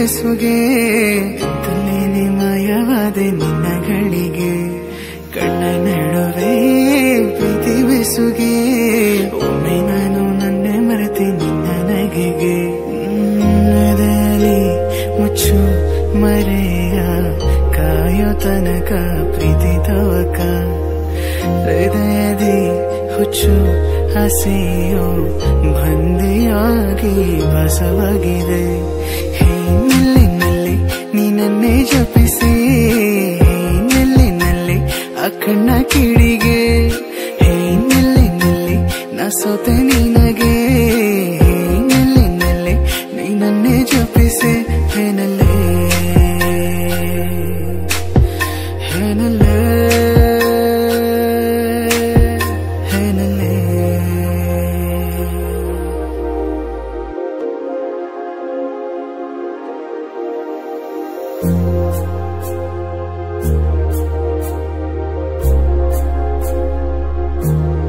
ಬೆಸುಗೆ ತನ್ನೇನೆ ಮಾಯವಾದೆ ನಿನ್ನಗಳಿಗೆ ಕಣ್ಣ ನಡುವೆ ಪ್ರೀತಿ ಬೆಸುಗೆ ಒಮ್ಮೆ ನಾನು ನನ್ನೆ ಮರೆತೆ ನಿನ್ನ ನಗೆಗೆ ನದಲ್ಲಿ ಮುಚ್ಚು ಮರೆಯ ಕಾಯೋ ತನಕ ಪ್ರೀತಿ ತವಕ ಹೃದಯದಿ ಹುಚ್ಚು ಹಸೆಯೋ ಬಂದಿಯಾಗಿ ಬಸವಾಗಿದೆ ಹೇ ನೆಲ್ಲಿನಲ್ಲಿ ನೀನನ್ನೇ ಜಪಿಸಿ ಹೇ ನೆಲ್ಲಿನಲ್ಲಿ ಆ ಕಣ್ಣ ಕಿಡಿಗೆ ಹೇ ನೆಲ್ಲಿನಲ್ಲಿ ನಾ ಸೋತೆ ನಿನಗೆ ಹೇ ನೆಲ್ಲಿನಲ್ಲಿ ನೀನನ್ನೇ ಜಪಿಸಿ ಹೇನಲ್ಲೇ ಹೇನಲ್ಲೇ ಹೇನಲ್ಲೇ thank you